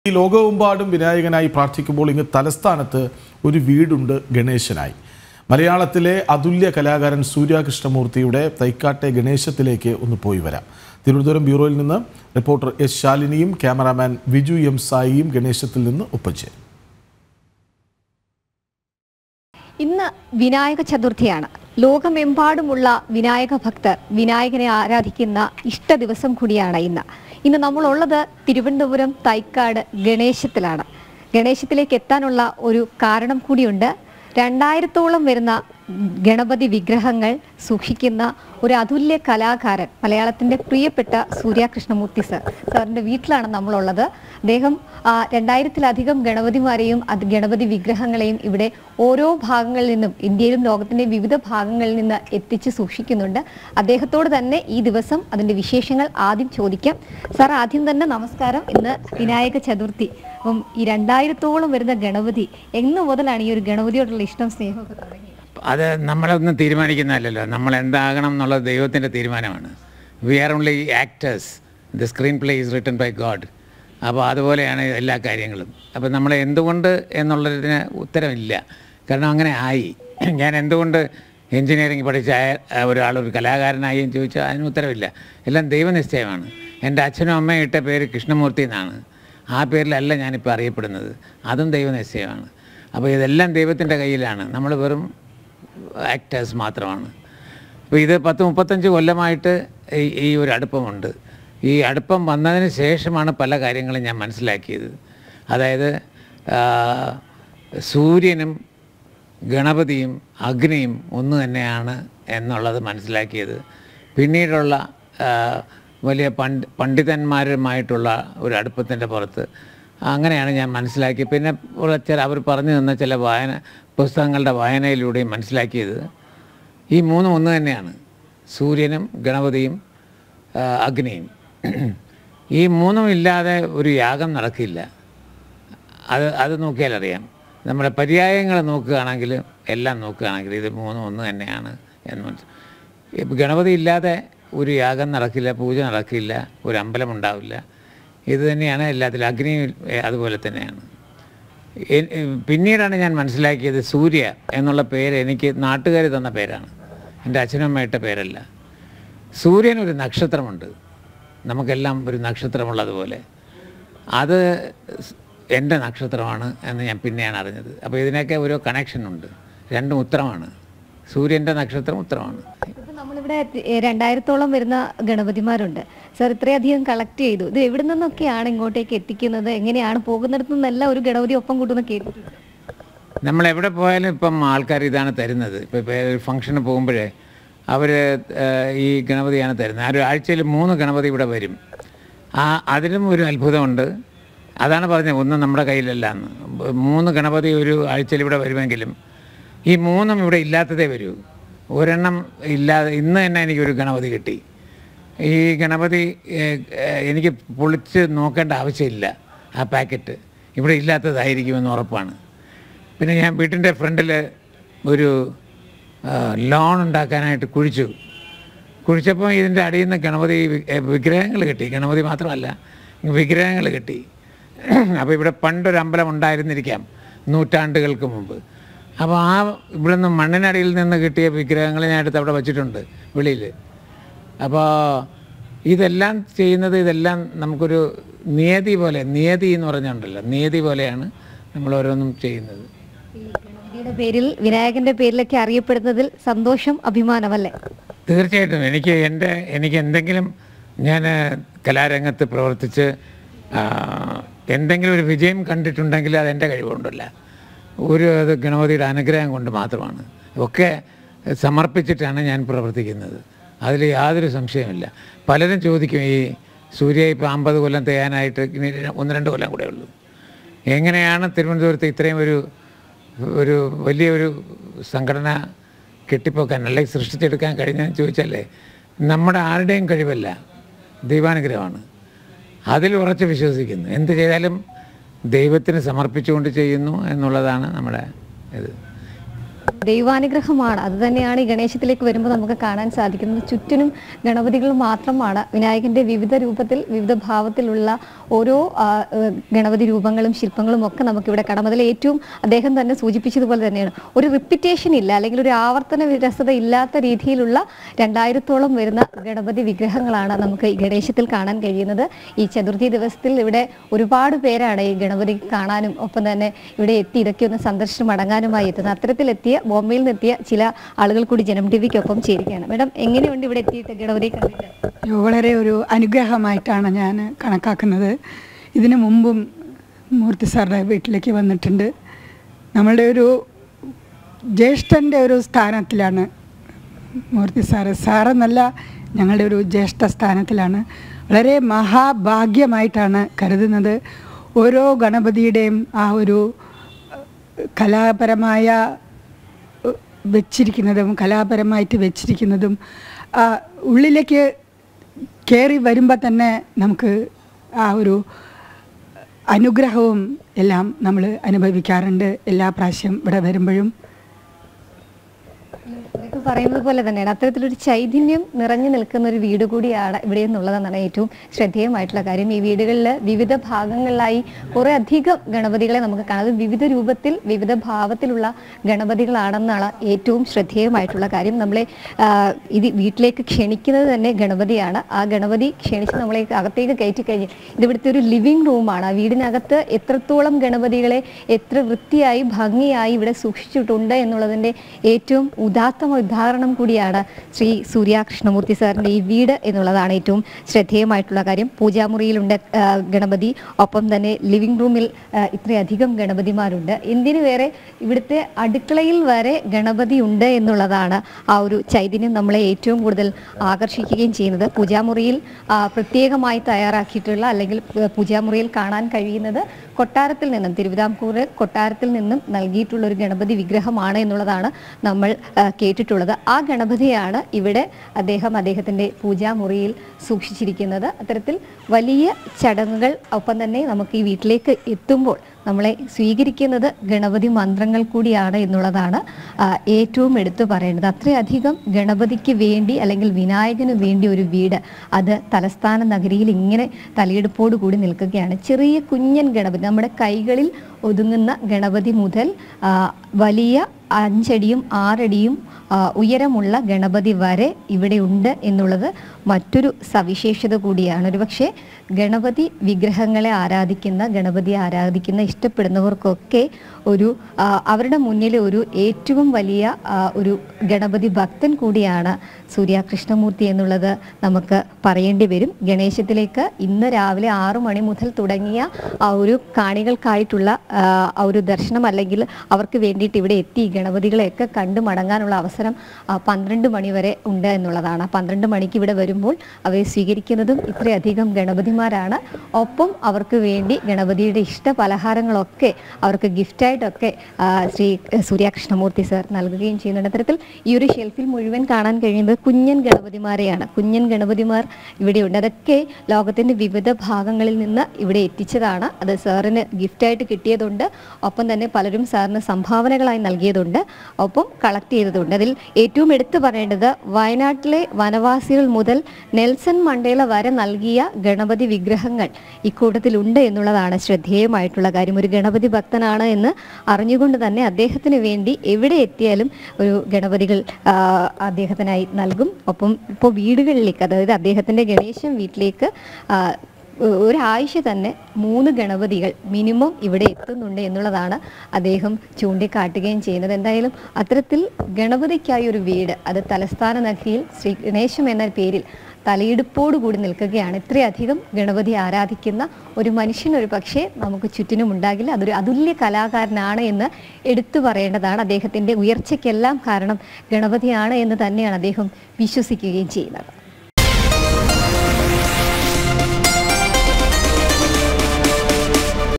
ഈ ലോകമെമ്പാടും വിനായകനായി പ്രാർത്ഥിക്കുമ്പോൾ ഇങ്ങ് തലസ്ഥാനത്ത് ഒരു വീടുണ്ട് ഗണേശനായി മലയാളത്തിലെ അതുല്യ കലാകാരൻ സൂര്യകൃഷ്ണമൂർത്തിയുടെ തൈക്കാട്ടെ ഗണേശത്തിലേക്ക് ഒന്ന് പോയി വരാം തിരുവനന്തപുരം ബ്യൂറോയിൽ നിന്ന് റിപ്പോർട്ടർ എസ് ശാലിനിയും ക്യാമറാമാൻ വിജു എം സായിയും ഗണേശത്തിൽ നിന്ന് ഒപ്പച്ചേരും ഇന്ന് വിനായക ചതുർത്ഥിയാണ് ലോകമെമ്പാടുമുള്ള വിനായക ഭക്തർ വിനായകനെ ആരാധിക്കുന്ന ഇഷ്ട ദിവസം കൂടിയാണ് ഇന്ന് ഇന്ന് നമ്മളുള്ളത് തിരുവനന്തപുരം തൈക്കാട് ഗണേശത്തിലാണ് ഗണേശത്തിലേക്ക് എത്താനുള്ള ഒരു കാരണം കൂടിയുണ്ട് രണ്ടായിരത്തോളം വരുന്ന ഗണപതി വിഗ്രഹങ്ങൾ സൂക്ഷിക്കുന്ന ഒരു അതുല്യ കലാകാരൻ മലയാളത്തിന്റെ പ്രിയപ്പെട്ട സൂര്യ കൃഷ്ണമൂർത്തി സർ സാറിന്റെ വീട്ടിലാണ് നമ്മളുള്ളത് അദ്ദേഹം ആ, രണ്ടായിരത്തിലധികം ഗണപതിമാരെയും അത് ഗണപതി വിഗ്രഹങ്ങളെയും ഇവിടെ ഓരോ ഭാഗങ്ങളിൽ നിന്നും ഇന്ത്യയിലും ലോകത്തിന്റെ വിവിധ ഭാഗങ്ങളിൽ നിന്ന് എത്തിച്ച് സൂക്ഷിക്കുന്നുണ്ട് അദ്ദേഹത്തോട് തന്നെ ഈ ദിവസം അതിന്റെ വിശേഷങ്ങൾ ആദ്യം ചോദിക്കാം സാർ ആദ്യം തന്നെ നമസ്കാരം ഇന്ന് വിനായക ചതുർത്ഥി അപ്പം ഈ രണ്ടായിരത്തോളം വരുന്ന ഗണപതി എന്ന് മുതലാണ് ഈ ഒരു ഗണപതിയോടുള്ള ഇഷ്ടം സ്നേഹമൊക്കെ തുടങ്ങിയത് അത് നമ്മളൊന്നും തീരുമാനിക്കുന്നതല്ലല്ലോ നമ്മൾ എന്താകണം എന്നുള്ളത് ദൈവത്തിൻ്റെ തീരുമാനമാണ് we are only actors the screenplay is written by God അപ്പോൾ അതുപോലെയാണ് എല്ലാ കാര്യങ്ങളും അപ്പോൾ നമ്മൾ എന്തുകൊണ്ട് എന്നുള്ളതിന് ഉത്തരമില്ല കാരണം അങ്ങനെ ആയി ഞാൻ എന്തുകൊണ്ട് എൻജിനീയറിംഗ് പഠിച്ച ആ- ഒരാൾ ഒരു കലാകാരനായി എന്ന് ചോദിച്ചാൽ അതിന് ഉത്തരവില്ല എല്ലാം ദൈവനിശ്ചയമാണ് എൻ്റെ അച്ഛനും അമ്മയും ഇട്ട പേര് കൃഷ്ണമൂർത്തി എന്നാണ് ആ പേരിലല്ല ഞാനിപ്പോൾ അറിയപ്പെടുന്നത് അതും ദൈവനിശ്ചയമാണ് അപ്പോൾ ഇതെല്ലാം ദൈവത്തിൻ്റെ കയ്യിലാണ് നമ്മൾ വെറും ആക്ടേഴ്സ് മാത്രമാണ് അപ്പോൾ ഇത് പത്ത് മുപ്പത്തഞ്ച് കൊല്ലമായിട്ട് ഈ ഈ ഒരു അടുപ്പമുണ്ട് ഈ അടുപ്പം വന്നതിന് ശേഷമാണ് പല കാര്യങ്ങളും ഞാൻ മനസ്സിലാക്കിയത് അതായത് ആ, സൂര്യനും ഗണപതിയും അഗ്നിയും ഒന്ന് തന്നെയാണ് എന്നുള്ളത് മനസ്സിലാക്കിയത് പിന്നീടുള്ള ആ, വലിയ പണ്ഡ് പണ്ഡിതന്മാരുമായിട്ടുള്ള ഒരു അടുപ്പത്തിൻ്റെ പുറത്ത് അങ്ങനെയാണ് ഞാൻ മനസ്സിലാക്കി പിന്നെ ഉള്ള ചില അവർ പറഞ്ഞു തന്ന ചില വായന പുസ്തകങ്ങളുടെ വായനയിലൂടെയും മനസ്സിലാക്കിയത് ഈ മൂന്നും ഒന്ന് തന്നെയാണ് സൂര്യനും ഗണപതിയും ആ, അഗ്നിയും ഈ മൂന്നും ഇല്ലാതെ ഒരു യാഗം നടക്കില്ല അത് അത് നോക്കിയാൽ അറിയാം നമ്മുടെ പര്യായങ്ങൾ നോക്കുകയാണെങ്കിൽ എല്ലാം നോക്കുകയാണെങ്കിൽ ഇത് മൂന്നും ഒന്ന് തന്നെയാണ് എന്ന് മനസ്സിലായി ഇപ്പം ഗണപതി ഇല്ലാതെ ഒരു യാഗം നടക്കില്ല പൂജ നടക്കില്ല ഒരു അമ്പലം ഉണ്ടാവില്ല ഇത് തന്നെയാണ് എല്ലാത്തിലും അഗ്നി അതുപോലെ തന്നെയാണ് എ- പിന്നീടാണ് ഞാൻ മനസ്സിലാക്കിയത് സൂര്യ എന്നുള്ള പേര് എനിക്ക് നാട്ടുകാർ തന്ന പേരാണ് എൻ്റെ അച്ഛനും അമ്മയിട്ട പേരല്ല സൂര്യൻ ഒരു നക്ഷത്രമുണ്ട് നമുക്കെല്ലാം ഒരു നക്ഷത്രമുള്ളതുപോലെ അത് സ് എൻ്റെ നക്ഷത്രമാണ് എന്ന് ഞാൻ പിന്നെയാണ് അറിഞ്ഞത് അപ്പോൾ ഇതിനൊക്കെ ഓരോ കണക്ഷൻ ഉണ്ട് രണ്ടും ഉത്തരമാണ് സൂര്യൻ്റെ നക്ഷത്രം ഉത്തരമാണ് ഇപ്പൊ നമ്മളിവിടെ എ, രണ്ടായിരത്തോളം വരുന്ന ഗണപതിമാരുണ്ട് സാർ ഇത്രയധികം കളക്ട് ചെയ്തു ഇത് എവിടെ നിന്നൊക്കെയാണ് ഇങ്ങോട്ടേക്ക് എത്തിക്കുന്നത് എങ്ങനെയാണ് പോകുന്നിടത്തു നിന്നെല്ലാം ഒരു ഗണപതി ഒപ്പം കൂട്ടുന്ന കേട്ടിട്ടുണ്ട് നമ്മൾ എവിടെ പോയാലും ഇപ്പം ആൾക്കാർ ഇതാണ് തരുന്നത് ഇപ്പോൾ ഒരു ഫംഗ്ഷന് പോകുമ്പോഴേ അവർ ഈ ഗണപതിയാണ് തരുന്നത് ആ ഒരു ആഴ്ചയിൽ മൂന്ന് ഗണപതി ഇവിടെ വരും ആ അതിലും ഒരു അത്ഭുതമുണ്ട് അതാണ് പറഞ്ഞത് ഒന്നും നമ്മുടെ കയ്യിലല്ല എന്ന് മൂന്ന് ഗണപതി ഒരു ആഴ്ചയിൽ ഇവിടെ വരുമെങ്കിലും ഈ മൂന്നും ഇവിടെ ഇല്ലാത്തതേ വരൂ ഒരെണ്ണം ഇല്ലാതെ ഇന്ന് തന്നെ എനിക്കൊരു ഗണപതി കിട്ടി ഈ ഗണപതി ഏഹ്, ഏഹ്, എനിക്ക് പൊളിച്ച് നോക്കേണ്ട ആവശ്യമില്ല ആ പാക്കറ്റ് ഇവിടെ ഇല്ലാത്തതായിരിക്കുമെന്ന് ഉറപ്പാണ് പിന്നെ ഞാൻ വീട്ടിൻ്റെ ഫ്രണ്ടിൽ ഒരു ആ, ലോൺ ഉണ്ടാക്കാനായിട്ട് കുഴിച്ചു കുഴിച്ചപ്പോൾ ഇതിൻ്റെ അടിയിൽ നിന്ന് ഗണപതി വിഗ്രഹങ്ങൾ കിട്ടി ഗണപതി മാത്രമല്ല വിഗ്രഹങ്ങൾ കിട്ടി അപ്പോൾ ഇവിടെ പണ്ടൊരു അമ്പലം ഉണ്ടായിരുന്നിരിക്കാം നൂറ്റാണ്ടുകൾക്ക് മുമ്പ് അപ്പോൾ ആ ഇവിടെ നിന്ന് മണ്ണിനടിയിൽ നിന്ന് കിട്ടിയ വിഗ്രഹങ്ങൾ ഞാൻ എടുത്ത് അവിടെ വച്ചിട്ടുണ്ട് വെളിയിൽ അപ്പോൾ ഇതെല്ലാം ചെയ്യുന്നത് ഇതെല്ലാം നമുക്കൊരു നിയതി പോലെ നിയതി എന്ന് പറഞ്ഞുണ്ടല്ലോ നിയതി പോലെയാണ് നമ്മൾ ഓരോന്നും ചെയ്യുന്നത് ഈ ഗണപതിയുടെ പേരിൽ വിനായകന്റെ പേരിലൊക്കെ അറിയപ്പെടുന്നതിൽ സന്തോഷം അഭിമാനമല്ലേ തീർച്ചയായിട്ടും എനിക്ക് എൻ്റെ എനിക്ക് എന്തെങ്കിലും ഞാൻ കലാരംഗത്ത് പ്രവർത്തിച്ച് ആ, എന്തെങ്കിലും ഒരു വിജയം കണ്ടിട്ടുണ്ടെങ്കിൽ അത് എൻ്റെ കഴിവുകൊണ്ടല്ല ഒരു അത് ഗണപതിയുടെ അനുഗ്രഹം കൊണ്ട് മാത്രമാണ് ഒക്കെ സമർപ്പിച്ചിട്ടാണ് ഞാൻ പ്രവർത്തിക്കുന്നത് അതിൽ യാതൊരു സംശയമില്ല പലരും ചോദിക്കും ഈ സൂര്യ ഇപ്പോൾ അമ്പത് കൊല്ലം തേയാനായിട്ട് ഇനി ഒന്ന് രണ്ട് കൊല്ലം കൂടെ ഉള്ളൂ എങ്ങനെയാണ് തിരുവനന്തപുരത്ത് ഇത്രയും ഒരു ഒരു വലിയൊരു സംഘടന കെട്ടിപ്പോക്കാൻ അല്ലെങ്കിൽ സൃഷ്ടിച്ചെടുക്കാൻ കഴിഞ്ഞതെന്ന് ചോദിച്ചാലേ നമ്മുടെ ആരുടെയും കഴിവല്ല ദൈവാനുഗ്രഹമാണ് അതിൽ ഉറച്ച് വിശ്വസിക്കുന്നു എന്ത് ചെയ്താലും ദൈവത്തിന് സമർപ്പിച്ചുകൊണ്ട് ചെയ്യുന്നു എന്നുള്ളതാണ് നമ്മുടെ ഇത് ദൈവാനുഗ്രഹമാണ് അത് തന്നെയാണ് ഈ ഗണേശത്തിലേക്ക് വരുമ്പോൾ നമുക്ക് കാണാൻ സാധിക്കുന്നത് ചുറ്റിനും ഗണപതികൾ മാത്രമാണ് വിനായകന്റെ വിവിധ രൂപത്തിൽ വിവിധ ഭാവത്തിലുള്ള ഓരോ ആ, ഏഹ്, ഗണപതി രൂപങ്ങളും ശില്പങ്ങളും ഒക്കെ നമുക്കിവിടെ കാണാം അതിൽ ഏറ്റവും അദ്ദേഹം തന്നെ സൂചിപ്പിച്ചതുപോലെ തന്നെയാണ് ഒരു റിപ്പിറ്റേഷൻ ഇല്ല അല്ലെങ്കിൽ ഒരു ആവർത്തന വിരസത ഇല്ലാത്ത രീതിയിലുള്ള രണ്ടായിരത്തോളം വരുന്ന ഗണപതി വിഗ്രഹങ്ങളാണ് നമുക്ക് ഈ ഗണേശത്തിൽ കാണാൻ കഴിയുന്നത് ഈ ചതുർത്ഥി ദിവസത്തിൽ ഇവിടെ ഒരുപാട് പേരാണ് ഈ ഗണപതി കാണാനും ഒപ്പം തന്നെ ഇവിടെ എത്തി ഇതൊക്കെ ഒന്ന് സന്ദർശനം മടങ്ങാനുമായി എത്തുന്നത് അത്തരത്തിലെത്തിയ ബോംബെയിൽ നിന്നെത്തിയ ചില ആളുകൾ കൂടി ജനം ടി വിക്കൊപ്പം ചേരുകയാണ് മേഡം എങ്ങനെയുണ്ട് ഇവിടെ എത്തിയിട്ട് ഗണപതി കണ്ടിട്ട് വളരെ ഒരു അനുഗ്രഹമായിട്ടാണ് ഞാൻ കണക്കാക്കുന്നത് ഇതിനു മുമ്പും മൂർത്തി സാറുടെ വീട്ടിലേക്ക് വന്നിട്ടുണ്ട് നമ്മളുടെ ഒരു ജ്യേഷ്ഠൻ്റെ ഒരു സ്ഥാനത്തിലാണ് മൂർത്തി സാറ് സാറെന്നല്ല ഞങ്ങളുടെ ഒരു ജ്യേഷ്ഠ സ്ഥാനത്തിലാണ് വളരെ മഹാഭാഗ്യമായിട്ടാണ് കരുതുന്നത് ഓരോ ഗണപതിയുടെയും ആ ഒരു ഏഹ്, കലാപരമായ ഏഹ്, വെച്ചിരിക്കുന്നതും കലാപരമായിട്ട് വെച്ചിരിക്കുന്നതും ആ ഉള്ളിലേക്ക് കയറി വരുമ്പോൾ തന്നെ നമുക്ക് ആ ഒരു അനുഗ്രഹവും എല്ലാം നമ്മൾ അനുഭവിക്കാറുണ്ട് എല്ലാ പ്രാവശ്യം ഇവിടെ വരുമ്പോഴും ഇതൊക്കെ പറയുന്നത് പോലെ തന്നെയാണ് അത്തരത്തിലൊരു ചൈതന്യം നിറഞ്ഞു നിൽക്കുന്ന ഒരു വീട് കൂടിയാണ് ഇവിടെ എന്നുള്ളതെന്നാണ് ഏറ്റവും ശ്രദ്ധേയമായിട്ടുള്ള കാര്യം ഈ വീടുകളിൽ വിവിധ ഭാഗങ്ങളിലായി കുറെ അധികം ഗണപതികളെ നമുക്ക് കാണാം അത് വിവിധ രൂപത്തിൽ വിവിധ ഭാവത്തിലുള്ള ഗണപതികളാണെന്നാണ് ഏറ്റവും ശ്രദ്ധേയമായിട്ടുള്ള കാര്യം നമ്മളെ ആ, ഇത് വീട്ടിലേക്ക് ക്ഷണിക്കുന്നത് തന്നെ ഗണപതിയാണ് ആ ഗണപതി ക്ഷണിച്ച് നമ്മളെ അകത്തേക്ക് കയറ്റി കഴിഞ്ഞ് ഇത് ഇവിടുത്തെ ഒരു ലിവിംഗ് റൂമാണ് ആ വീടിനകത്ത് എത്രത്തോളം ഗണപതികളെ എത്ര വൃത്തിയായി ഭംഗിയായി ഇവിടെ സൂക്ഷിച്ചിട്ടുണ്ട് എന്നുള്ളതിൻ്റെ ഏറ്റവും ഉദാത്തമായ ഉദാഹരണം കൂടിയാണ് ശ്രീ സൂര്യ കൃഷ്ണമൂർത്തി സാറിൻ്റെ ഈ വീട് എന്നുള്ളതാണ് ഏറ്റവും ശ്രദ്ധേയമായിട്ടുള്ള കാര്യം പൂജാമുറിയിലുണ്ട് ആ, ഗണപതി ഒപ്പം തന്നെ ലിവിംഗ് റൂമിൽ ആ, ഇത്രയധികം ഗണപതിമാരുണ്ട് എന്തിനു വേറെ ഇവിടുത്തെ അടുക്കളയിൽ വരെ ഗണപതി ഉണ്ട് എന്നുള്ളതാണ് ആ ഒരു ചൈതന്യം നമ്മളെ ഏറ്റവും കൂടുതൽ ആകർഷിക്കുകയും ചെയ്യുന്നത് പൂജാമുറിയിൽ ആ, പ്രത്യേകമായി തയ്യാറാക്കിയിട്ടുള്ള അല്ലെങ്കിൽ ആ, പൂജാമുറിയിൽ കാണാൻ കഴിയുന്നത് കൊട്ടാരത്തിൽ നിന്നും തിരുവിതാംകൂർ കൊട്ടാരത്തിൽ നിന്നും നൽകിയിട്ടുള്ള ഒരു ഗണപതി വിഗ്രഹമാണ് എന്നുള്ളതാണ് നമ്മൾ ആ, കേട്ടിട്ടുള്ളത് ആ ഗണപതിയാണ് ഇവിടെ അദ്ദേഹം അദ്ദേഹത്തിൻ്റെ പൂജാമുറിയിൽ സൂക്ഷിച്ചിരിക്കുന്നത് അത്തരത്തിൽ വലിയ ചടങ്ങുകൾ ഒപ്പം തന്നെ നമുക്ക് ഈ വീട്ടിലേക്ക് എത്തുമ്പോൾ നമ്മളെ സ്വീകരിക്കുന്നത് ഗണപതി മന്ത്രങ്ങൾ കൂടിയാണ് എന്നുള്ളതാണ് ആ, ഏറ്റവും എടുത്തു പറയേണ്ടത് അത്രയധികം ഗണപതിക്ക് വേണ്ടി അല്ലെങ്കിൽ വിനായകന് വേണ്ടി ഒരു വീട് അത് തലസ്ഥാന നഗരിയിൽ ഇങ്ങനെ തലയെടുപ്പോട് കൂടി നിൽക്കുകയാണ് ചെറിയ കുഞ്ഞൻ ഗണപതി നമ്മുടെ കൈകളിൽ ഒതുങ്ങുന്ന ഗണപതി മുതൽ ആ, വലിയ അഞ്ചടിയും ആറടിയും ആ, ഉയരമുള്ള ഗണപതി വരെ ഇവിടെ ഉണ്ട് എന്നുള്ളത് മറ്റൊരു സവിശേഷത കൂടിയാണ് ഒരുപക്ഷെ ഗണപതി വിഗ്രഹങ്ങളെ ആരാധിക്കുന്ന ഗണപതിയെ ആരാധിക്കുന്ന ഇഷ്ടപ്പെടുന്നവർക്കൊക്കെ ഒരു ആ, അവരുടെ മുന്നിൽ ഒരു ഏറ്റവും വലിയ ആ, ഒരു ഗണപതി ഭക്തൻ കൂടിയാണ് സൂര്യ കൃഷ്ണമൂർത്തി എന്നുള്ളത് നമുക്ക് പറയേണ്ടി വരും ഗണേശത്തിലേക്ക് ഇന്ന് രാവിലെ ആറു മണി മുതൽ തുടങ്ങിയ ആ ഒരു കാണികൾക്കായിട്ടുള്ള ആ, ആ ഒരു ദർശനം അല്ലെങ്കിൽ അവർക്ക് വേണ്ടിയിട്ട് ഇവിടെ എത്തി ഗണപതികളെയൊക്കെ കണ്ടു മടങ്ങാനുള്ള അവസരം ആ, പന്ത്രണ്ട് മണി വരെ ഉണ്ട് എന്നുള്ളതാണ് പന്ത്രണ്ട് മണിക്ക് ഇവിടെ വരുമ്പോൾ അവരെ സ്വീകരിക്കുന്നതും ഇത്രയധികം ഗണപതിമാരാണ് ഒപ്പം അവർക്ക് വേണ്ടി ഗണപതിയുടെ ഇഷ്ട പലഹാരങ്ങളൊക്കെ അവർക്ക് ഗിഫ്റ്റായിട്ടൊക്കെ ആ, ശ്രീ സൂര്യാകൃഷ്ണമൂർത്തി സർ നൽകുകയും ചെയ്യുന്നുണ്ട് അത്തരത്തിൽ ഈ ഒരു ഷെൽഫിൽ മുഴുവൻ കാണാൻ കഴിയുന്നത് കുഞ്ഞൻ ഗണപതിമാരെയാണ് കുഞ്ഞൻ ഗണപതിമാർ ഇവിടെയുണ്ട് അതൊക്കെ ലോകത്തിൻ്റെ വിവിധ ഭാഗങ്ങളിൽ നിന്ന് ഇവിടെ എത്തിച്ചതാണ് അത് സാറിന് ഗിഫ്റ്റായിട്ട് കിട്ടിയതുണ്ട് ഒപ്പം തന്നെ പലരും സാറിന് സംഭാവനകളായി നൽകിയതുണ്ട് ഒപ്പം കളക്ട് ചെയ്തതുണ്ട് അതിൽ ഏറ്റവും എടുത്തു പറയേണ്ടത് വയനാട്ടിലെ വനവാസികൾ മുതൽ നെൽസൺ മണ്ടേല വരെ നൽകിയ ഗണപതി വിഗ്രഹങ്ങൾ ഇക്കൂട്ടത്തിലുണ്ട് എന്നുള്ളതാണ് ശ്രദ്ധേയമായിട്ടുള്ള കാര്യം ഒരു ഗണപതി ഭക്തനാണ് എന്ന് അറിഞ്ഞുകൊണ്ട് തന്നെ അദ്ദേഹത്തിന് വേണ്ടി എവിടെ എത്തിയാലും ഒരു ഗണപതികൾ ആ, അദ്ദേഹത്തിനായി നൽകും ഒപ്പം ഇപ്പോൾ വീടുകളിലേക്ക് അതായത് അദ്ദേഹത്തിൻ്റെ ഗണേശൻ വീട്ടിലേക്ക് ആ, ഒരാഴ്ച തന്നെ മൂന്ന് ഗണപതികൾ മിനിമം ഇവിടെ എത്തുന്നുണ്ട് എന്നുള്ളതാണ് അദ്ദേഹം ചൂണ്ടിക്കാട്ടുകയും ചെയ്യുന്നത് എന്തായാലും അത്തരത്തിൽ ഗണപതിക്കായി ഒരു വീട് അത് തലസ്ഥാന നഗരിയിൽ ശ്രീ ഗണേശം എന്ന പേരിൽ തലയെടുപ്പോട് കൂടി നിൽക്കുകയാണ് ഇത്രയധികം ഗണപതി ആരാധിക്കുന്ന ഒരു മനുഷ്യൻ ഒരു പക്ഷേ നമുക്ക് ചുറ്റിനും ഉണ്ടാകില്ല അതൊരു അതുല്യ കലാകാരനാണ് എന്ന് എടുത്തു പറയേണ്ടതാണ് അദ്ദേഹത്തിൻ്റെ ഉയർച്ചയ്ക്കെല്ലാം കാരണം ഗണപതിയാണ് എന്ന് തന്നെയാണ് അദ്ദേഹം വിശ്വസിക്കുകയും ചെയ്യുന്നത്